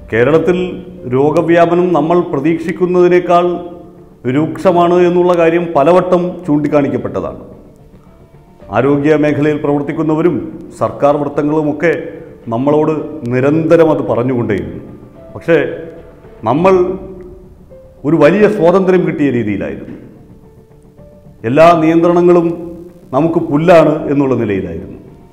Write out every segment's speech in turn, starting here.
കേരളത്തിൽ രോഗവ്യാപനം നമ്മൾ പ്രതീക്ഷിക്കുന്നതിനേക്കാൾ രൂക്ഷമാണ് എന്നുള്ള കാര്യം പലവട്ടം ചൂണ്ടിക്കാണിക്കപ്പെട്ടതാണ് ആരോഗ്യ മേഖലയിൽ പ്രവർത്തിക്കുന്നവരും സർക്കാർ വൃത്തങ്ങളുമൊക്കെ നമ്മളോട് നിരന്തരം അത് പറഞ്ഞുകൊണ്ടേയിരുന്നു പക്ഷേ നമ്മൾ ഒരു വലിയ സ്വാതന്ത്ര്യം കിട്ടിയ രീതിയിലായിരുന്നു എല്ലാ നിയന്ത്രണങ്ങളും നമുക്ക് പുല്ലാണ് എന്നുള്ള നിലയിലായിരുന്നു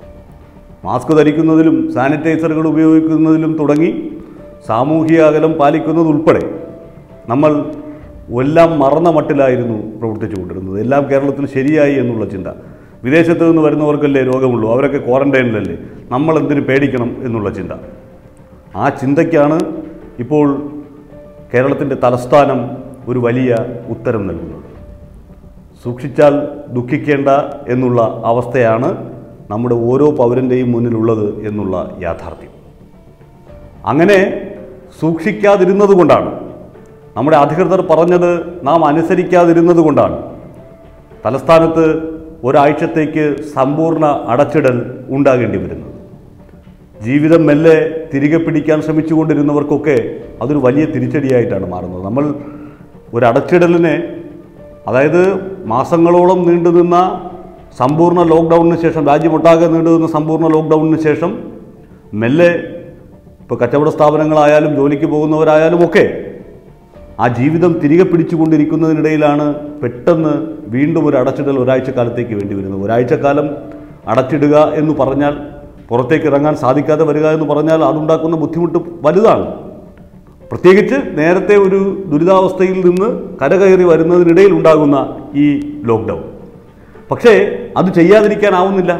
മാസ്ക് ധരിക്കുന്നതിലും സാനിറ്റൈസറുകൾ ഉപയോഗിക്കുന്നതിലും തുടങ്ങി സാമൂഹിക അകലം പാലിക്കുന്നതുൾപ്പെടെ നമ്മൾ എല്ലാം മറന്ന മട്ടിലായിരുന്നു പ്രവർത്തിച്ചു കൊണ്ടിരുന്നത് എല്ലാം കേരളത്തിൽ ശരിയായി എന്നുള്ള ചിന്ത വിദേശത്ത് നിന്ന് വരുന്നവർക്കല്ലേ രോഗമുള്ളൂ അവരൊക്കെ ക്വാറന്റൈനിലല്ലേ നമ്മൾ എന്തിനു പേടിക്കണം എന്നുള്ള ചിന്ത ആ ചിന്തയ്ക്കാണ് ഇപ്പോൾ കേരളത്തിൻ്റെ തലസ്ഥാനം ഒരു വലിയ ഉത്തരം നൽകുന്നത് സൂക്ഷിച്ചാൽ ദുഃഖിക്കേണ്ട എന്നുള്ള അവസ്ഥയാണ് നമ്മുടെ ഓരോ പൗരൻ്റെയും മുന്നിലുള്ളത് എന്നുള്ള യാഥാർത്ഥ്യം അങ്ങനെ സൂക്ഷിക്കാതിരുന്നത് കൊണ്ടാണ് നമ്മുടെ അധികൃതർ പറഞ്ഞത് നാം അനുസരിക്കാതിരുന്നത് കൊണ്ടാണ് തലസ്ഥാനത്ത് ഒരാഴ്ചത്തേക്ക് സമ്പൂർണ്ണ അടച്ചിടൽ ഉണ്ടാകേണ്ടി വരുന്നത് ജീവിതം മെല്ലെ തിരികെ പിടിക്കാൻ ശ്രമിച്ചുകൊണ്ടിരുന്നവർക്കൊക്കെ അതൊരു വലിയ തിരിച്ചടിയായിട്ടാണ് മാറുന്നത് നമ്മൾ ഒരു അടച്ചിടലിനെ അതായത് മാസങ്ങളോളം നീണ്ടുനിന്ന സമ്പൂർണ്ണ ലോക്ക്ഡൗണിന് ശേഷം രാജ്യമൊട്ടാകെ നീണ്ടുനിന്ന സമ്പൂർണ്ണ ലോക്ക്ഡൗണിന് ശേഷം മെല്ലെ ഇപ്പോൾ കച്ചവട സ്ഥാപനങ്ങളായാലും ജോലിക്ക് പോകുന്നവരായാലും ഒക്കെ ആ ജീവിതം തിരികെ പിടിച്ചുകൊണ്ടിരിക്കുന്നതിനിടയിലാണ് പെട്ടെന്ന് വീണ്ടും ഒരു അടച്ചിടൽ ഒരാഴ്ചക്കാലത്തേക്ക് വേണ്ടി വരുന്നത് ഒരാഴ്ചക്കാലം അടച്ചിടുക എന്ന് പറഞ്ഞാൽ പുറത്തേക്ക് ഇറങ്ങാൻ സാധിക്കാതെ വരിക എന്ന് പറഞ്ഞാൽ അതുണ്ടാക്കുന്ന ബുദ്ധിമുട്ട് വലുതാണ് പ്രത്യേകിച്ച് നേരത്തെ ഒരു ദുരിതാവസ്ഥയിൽ നിന്ന് കരകയറി വരുന്നതിനിടയിൽ ഉണ്ടാകുന്ന ഈ ലോക്ക്ഡൗൺ പക്ഷേ അത് ചെയ്യാതിരിക്കാനാവുന്നില്ല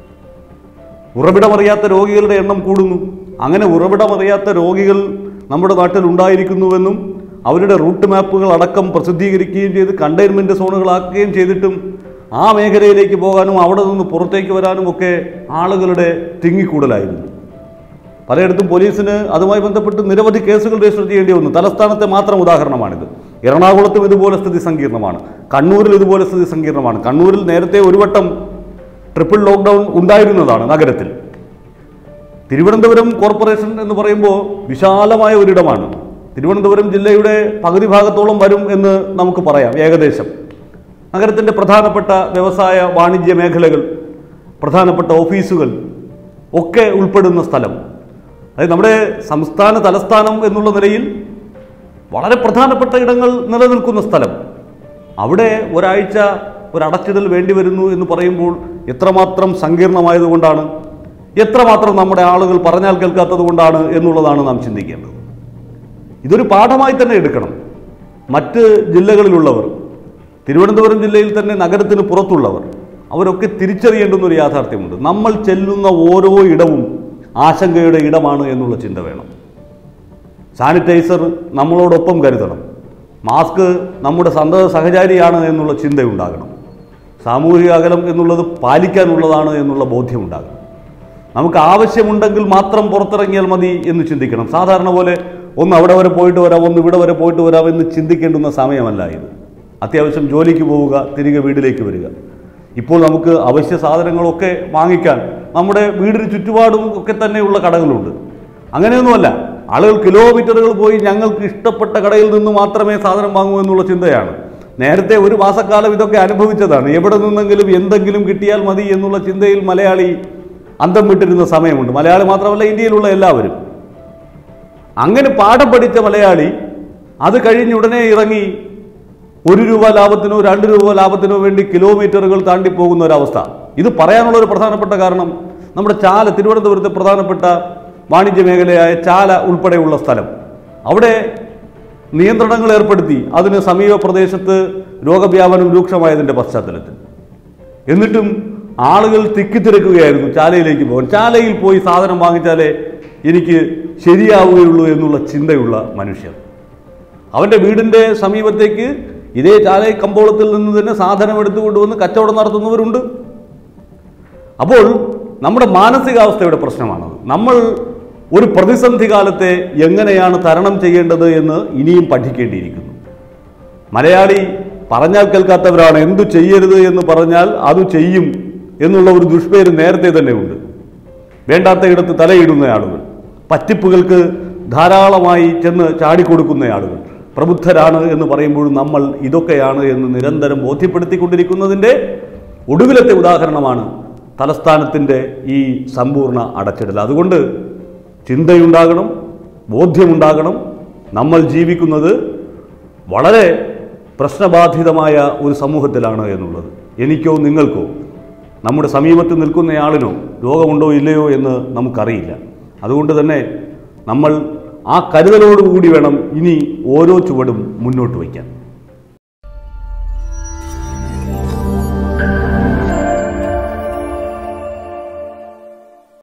ഉറവിടമറിയാത്ത രോഗികളുടെ എണ്ണം കൂടുന്നു അങ്ങനെ ഉറവിടമറിയാത്ത രോഗികൾ നമ്മുടെ നാട്ടിൽ ഉണ്ടായിരിക്കുന്നുവെന്നും അവരുടെ റൂട്ട് മാപ്പുകൾ അടക്കം പ്രസിദ്ധീകരിക്കുകയും ചെയ്ത് കണ്ടെയ്ൻമെൻറ്റ് സോണുകളാക്കുകയും ചെയ്തിട്ടും ആ മേഖലയിലേക്ക് പോകാനും അവിടെ നിന്ന് പുറത്തേക്ക് വരാനും ഒക്കെ ആളുകളുടെ തിങ്ങിക്കൂടലായിരുന്നു പലയിടത്തും പോലീസിന് അതുമായി ബന്ധപ്പെട്ട് നിരവധി കേസുകൾ രജിസ്റ്റർ ചെയ്യേണ്ടി വന്നു തലസ്ഥാനത്തെ മാത്രം ഉദാഹരണമാണിത് എറണാകുളത്തും ഇതുപോലെ സ്ഥിതി സങ്കീർണമാണ് കണ്ണൂരിൽ ഇതുപോലെ സ്ഥിതി സങ്കീർണമാണ് കണ്ണൂരിൽ നേരത്തെ ഒരു വട്ടം ട്രിപ്പിൾ ലോക്ക്ഡൗൺ ഉണ്ടായിരുന്നതാണ് നഗരത്തിൽ തിരുവനന്തപുരം കോർപ്പറേഷൻ എന്ന് പറയുമ്പോൾ വിശാലമായ ഒരിടമാണ് തിരുവനന്തപുരം ജില്ലയുടെ പകുതി ഭാഗത്തോളം വരും എന്ന് നമുക്ക് പറയാം ഏകദേശം നഗരത്തിൻ്റെ പ്രധാനപ്പെട്ട വ്യവസായ വാണിജ്യ മേഖലകൾ പ്രധാനപ്പെട്ട ഓഫീസുകൾ ഒക്കെ ഉൾപ്പെടുന്ന സ്ഥലം അതായത് നമ്മുടെ സംസ്ഥാന തലസ്ഥാനം എന്നുള്ള നിലയിൽ വളരെ പ്രധാനപ്പെട്ട ഇടങ്ങൾ നിലനിൽക്കുന്ന സ്ഥലം അവിടെ ഒരാഴ്ച ഒരു അടച്ചിടൽ വേണ്ടി വരുന്നു എന്ന് പറയുമ്പോൾ എത്രമാത്രം സങ്കീർണമായതുകൊണ്ടാണ് എത്രമാത്രം നമ്മുടെ ആളുകൾ പറഞ്ഞാൽ കേൾക്കാത്തത് കൊണ്ടാണ് എന്നുള്ളതാണ് നാം ചിന്തിക്കേണ്ടത് ഇതൊരു പാഠമായി തന്നെ എടുക്കണം മറ്റ് ജില്ലകളിലുള്ളവർ തിരുവനന്തപുരം ജില്ലയിൽ തന്നെ നഗരത്തിന് പുറത്തുള്ളവർ അവരൊക്കെ തിരിച്ചറിയേണ്ടുന്ന ഒരു യാഥാർത്ഥ്യമുണ്ട് നമ്മൾ ചെല്ലുന്ന ഓരോ ഇടവും ആശങ്കയുടെ ഇടമാണ് എന്നുള്ള ചിന്ത വേണം സാനിറ്റൈസർ നമ്മളോടൊപ്പം കരുതണം മാസ്ക് നമ്മുടെ സന്തത സഹചാരിയാണ് എന്നുള്ള ചിന്തയുണ്ടാകണം സാമൂഹിക അകലം എന്നുള്ളത് പാലിക്കാനുള്ളതാണ് എന്നുള്ള ബോധ്യമുണ്ടാകണം നമുക്ക് ആവശ്യമുണ്ടെങ്കിൽ മാത്രം പുറത്തിറങ്ങിയാൽ മതി എന്ന് ചിന്തിക്കണം സാധാരണ പോലെ ഒന്ന് അവിടെ വരെ പോയിട്ട് വരാം ഒന്ന് ഇവിടെ വരെ പോയിട്ട് വരാം എന്ന് ചിന്തിക്കേണ്ടുന്ന സമയമല്ല ഇത് അത്യാവശ്യം ജോലിക്ക് പോവുക തിരികെ വീട്ടിലേക്ക് വരിക ഇപ്പോൾ നമുക്ക് അവശ്യ സാധനങ്ങളൊക്കെ വാങ്ങിക്കാൻ നമ്മുടെ വീടിന് ചുറ്റുപാടും ഒക്കെ തന്നെയുള്ള കടകളുണ്ട് അങ്ങനെയൊന്നുമല്ല ആളുകൾ കിലോമീറ്ററുകൾ പോയി ഞങ്ങൾക്ക് ഇഷ്ടപ്പെട്ട കടയിൽ നിന്ന് മാത്രമേ സാധനം വാങ്ങൂ എന്നുള്ള ചിന്തയാണ് നേരത്തെ ഒരു മാസക്കാലം ഇതൊക്കെ അനുഭവിച്ചതാണ് എവിടെ നിന്നെങ്കിലും എന്തെങ്കിലും കിട്ടിയാൽ മതി എന്നുള്ള ചിന്തയിൽ മലയാളി അന്തം വിട്ടിരുന്ന സമയമുണ്ട് മലയാളി മാത്രമല്ല ഇന്ത്യയിലുള്ള എല്ലാവരും അങ്ങനെ പാഠം പഠിച്ച മലയാളി അത് കഴിഞ്ഞ് ഉടനെ ഇറങ്ങി ഒരു രൂപ ലാഭത്തിനോ രണ്ട് രൂപ ലാഭത്തിനോ വേണ്ടി കിലോമീറ്ററുകൾ താണ്ടി പോകുന്ന ഒരവസ്ഥ ഇത് പറയാനുള്ള ഒരു പ്രധാനപ്പെട്ട കാരണം നമ്മുടെ ചാല തിരുവനന്തപുരത്തെ പ്രധാനപ്പെട്ട വാണിജ്യ മേഖലയായ ചാല ഉൾപ്പെടെയുള്ള സ്ഥലം അവിടെ നിയന്ത്രണങ്ങൾ ഏർപ്പെടുത്തി അതിന് സമീപ പ്രദേശത്ത് രോഗവ്യാപനം രൂക്ഷമായതിൻ്റെ പശ്ചാത്തലത്തിൽ എന്നിട്ടും ആളുകൾ തിക്കിത്തിരക്കുകയായിരുന്നു ചാലയിലേക്ക് പോകാൻ ചാലയിൽ പോയി സാധനം വാങ്ങിച്ചാലേ എനിക്ക് ശരിയാവുകയുള്ളൂ എന്നുള്ള ചിന്തയുള്ള മനുഷ്യർ അവൻ്റെ വീടിൻ്റെ സമീപത്തേക്ക് ഇതേ ചാലൈ കമ്പോളത്തിൽ നിന്ന് തന്നെ സാധനം എടുത്തുകൊണ്ടുവന്ന് കച്ചവടം നടത്തുന്നവരുണ്ട് അപ്പോൾ നമ്മുടെ മാനസികാവസ്ഥയുടെ പ്രശ്നമാണത് നമ്മൾ ഒരു പ്രതിസന്ധി കാലത്തെ എങ്ങനെയാണ് തരണം ചെയ്യേണ്ടത് എന്ന് ഇനിയും പഠിക്കേണ്ടിയിരിക്കുന്നു മലയാളി പറഞ്ഞാൽ കേൾക്കാത്തവരാണ് എന്തു ചെയ്യരുത് എന്ന് പറഞ്ഞാൽ അത് ചെയ്യും എന്നുള്ള ഒരു ദുഷ്പേര് നേരത്തെ തന്നെ ഉണ്ട് വേണ്ടാത്ത ഇടത്ത് തലയിടുന്ന ആളുകൾ പറ്റിപ്പുകൾക്ക് ധാരാളമായി ചെന്ന് ചാടിക്കൊടുക്കുന്ന ആളുകൾ പ്രബുദ്ധരാണ് എന്ന് പറയുമ്പോഴും നമ്മൾ ഇതൊക്കെയാണ് എന്ന് നിരന്തരം ബോധ്യപ്പെടുത്തിക്കൊണ്ടിരിക്കുന്നതിൻ്റെ ഒടുവിലത്തെ ഉദാഹരണമാണ് തലസ്ഥാനത്തിൻ്റെ ഈ സമ്പൂർണ്ണ അടച്ചിടൽ അതുകൊണ്ട് ചിന്തയുണ്ടാകണം ബോധ്യമുണ്ടാകണം നമ്മൾ ജീവിക്കുന്നത് വളരെ പ്രശ്നബാധിതമായ ഒരു സമൂഹത്തിലാണ് എന്നുള്ളത് എനിക്കോ നിങ്ങൾക്കോ നമ്മുടെ സമീപത്ത് നിൽക്കുന്നയാളിനോ രോഗമുണ്ടോ ഇല്ലയോ എന്ന് നമുക്കറിയില്ല അതുകൊണ്ട് തന്നെ നമ്മൾ ആ കരുതലോടുകൂടി വേണം ഇനി ഓരോ ചുവടും മുന്നോട്ട് വയ്ക്കാൻ